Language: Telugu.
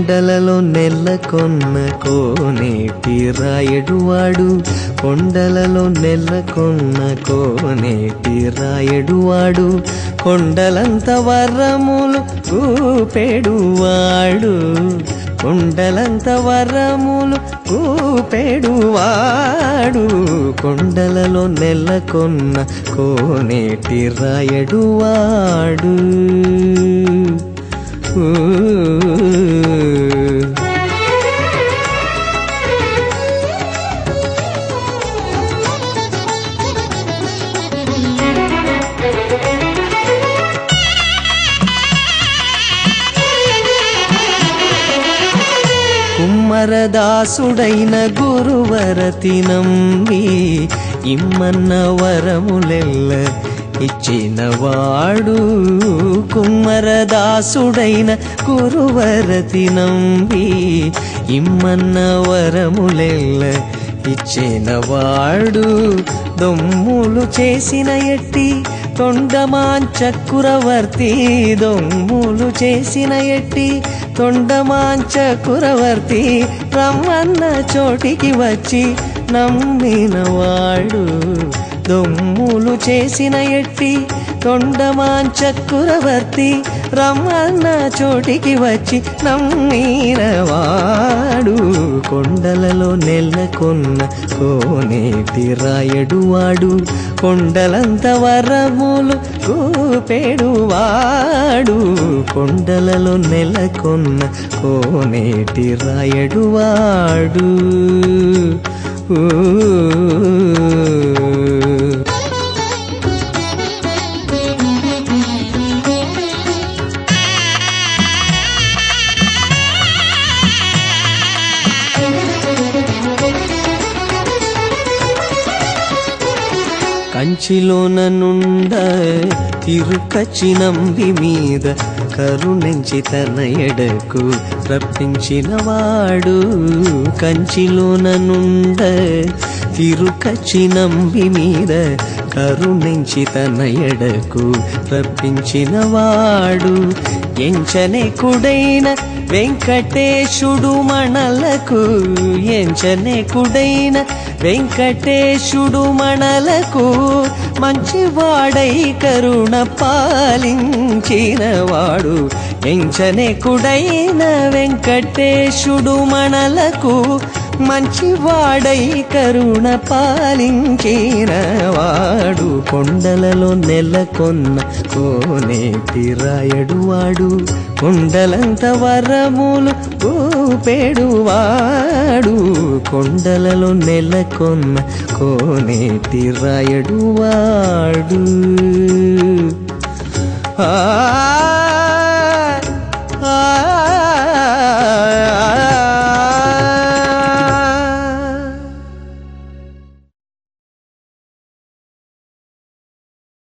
కొండలలో నెల్లకొన్న కోనేటి రాయడువాడు కొండలలో నెల్లకొన్న కోనేటి రాయడువాడు కొండలంత వరములు ఊపెడువాడు కొండలంత వరములు ఊపెడువాడు కొండలలో నెల్లకొన్న కోనేటి రాయడువాడు ఊ. కుమ్మరదాసుడైన గురువరతి నంబి ఇమ్మన్న వరములెల్ల ఇచ్చినవాడు కుమ్మరదాసుడైన గురువరతి నంబి ఇమ్మన్న వరములెల్ల ఇచ్చినవాడు దొమ్ములు చేసిన ఎట్టి తొండమాంచకురవర్తి దొమ్ములు చేసిన ఎట్టి తొండమాంచకురవర్తి రమ్మన్న చోటికి వచ్చి నమ్మినవాడు దొమ్ములు చేసిన ఎట్టి తొండమాంచకురవర్తి రమ్మన్న చోటికి వచ్చి నమ్మినవాడు కొండలలో నెల్లకొన్న కోనేటి రాయడువాడు కొండలంత వరములు కూపెడువాడు కొండలలో నెలకొన్న కోనేటి రాయడువాడు ఊ. కంచిలోన నుండ తిరుకచి నంబి మీద కరుణించి తన ఎడకు రప్పించినవాడు కంచిలోన నుండ తిరుకచి నంబి మీద కరుణించి తన ఎడకు రప్పించినవాడు ఎంచనే కుడైన వెంకటేశుడు మనలకు ఎంచనే కుడైన వెంకటేశుడు మనలకు మంచివాడై కరుణ పాలించినవాడు ఎంచనే కుడైన వెంకటేశుడు మనలకు మంచివాడై కరుణ పాలించినవాడు కొండలలో నెలకొన్న కోనేటి రాయడువాడు కొండలంత వరములు ఊపెడువాడు కొండలలో నెలకొన్న కోనేటి రాయడువాడు ఆ